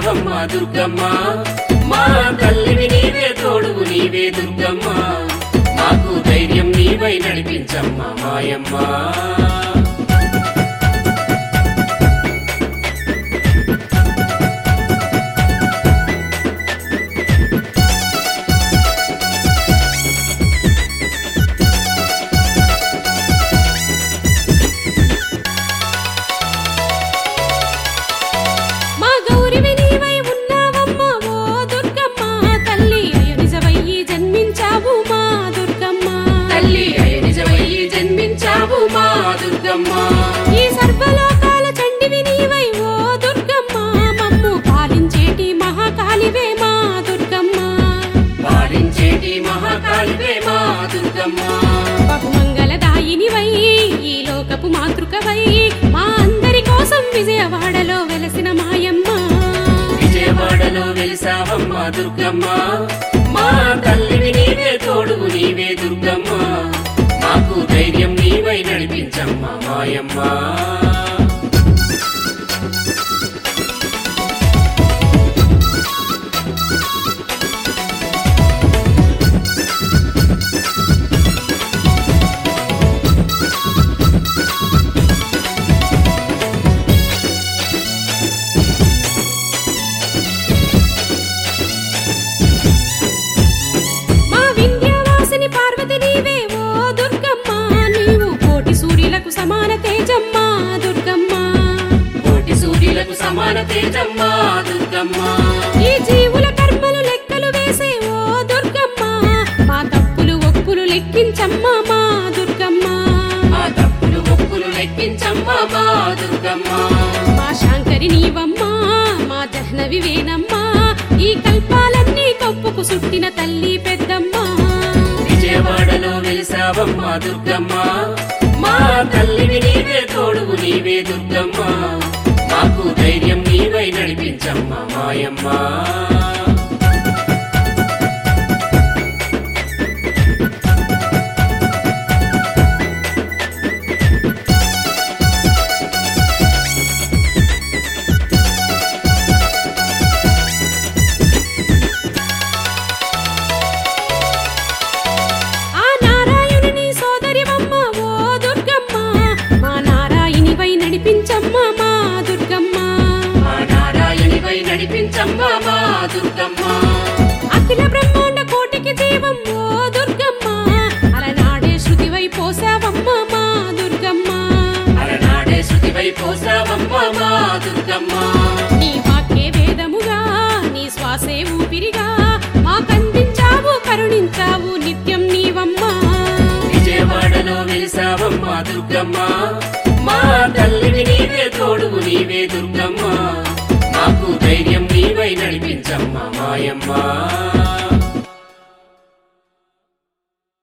వెలిసావమ్మ దుర్గమ్మ మా తల్లివి నీవే తోడువు నీవే దుర్గమ్మ మాకు ధైర్యం నీవై నడిపించమ్మ మాయమ్మ మా గౌరివి నీవై ఉన్నావమ్మ ఓ దుర్గమ్మ తల్లి అయ్యో నిజమయ్యి జన్మించావు మా దుర్గమ్మ తల్లి అయి నిజమయ్యి జన్మించావు మా దుర్గమ్మ ఈ సర్వలోకాల చండివి నీవై ఓ దుర్గమ్మ మమ్ము పాలించేటి మహాకాళివే మా దుర్గమ్మ పాలించేటి మహాకాళివే మా దుర్గమ్మ బహుమంగళదాయినివై ఈ లోకపు మాతృకవై మా అందరి కోసం విజయవాడలో వెలసిన మాయమ్మ విజయవాడలో వెలిసావమ్మ దుర్గమ్మ మా తల్లివి నీవే తోడువు నీవే దుర్గమ్మ మాకు ధైర్యం నీవై నడిపించమ్మ మాయమ్మ మా వింధ్యవాసిని పార్వతి నీవే ఓ దుర్గమ్మ నీవు కోటి సూర్యులకు సమాన తేజమ్మ దుర్గమ్మ కోటి సూర్యులకు సమాన తేజమ్మ దుర్గమ్మ ఈ జీవుల కర్మలు లెక్కలు వేసే ఓ దుర్గమ్మ మా తప్పులు ఒప్పులు లెక్కించమ్మ మా దుర్గమ్మ మా తప్పులు ఒప్పులు లెక్కించమ్మ మా దుర్గమ్మ మా శాంకరి నీవమ్మ మా జహ్నవి వేనమ్మ ఈ కల్పాలన్నీ కప్పుకు సుట్టిన తల్లి పెద్దమ్మ విజయవాడలో వెలిసావమ్మ దుర్గమ్మ మా తల్లివి నీవే తోడువు నీవే దుర్గమ్మ మాకు ధైర్యం నీవై నడిపించమ్మ మాయమ్మ ఆ నారాయణుని సోదరివమ్మ ఓ దుర్గమ్మ మా నారాయణివై నడిపించమ్మ మా దుర్గమ్మ మా నారాయణిపై నడిపించమ్మ మా దుర్గమ్మ అఖిల బ్రహ్మాండ కోటికి జీవం ఓ దుర్గమ్మ అలనాడే శృతివై పోసావమ్మ మా దుర్గమ్మ అలనాడే శృతిపై పోసావమ్మ మా దుర్గమ్మ నీ వాక్యే వేదముగా నీ శ్వాసే ఊపిరిగా మాకందించావు కరుణించావు నిత్యం నీవమ్మ విజయవాడలో వెలిసావమ్మ దుర్గమ్మ మా తల్లివి నీవే తోడువు నీవే దుర్గమ్మ మాకు ధైర్యం నీవై నడిపించమ్మ మాయమ్మ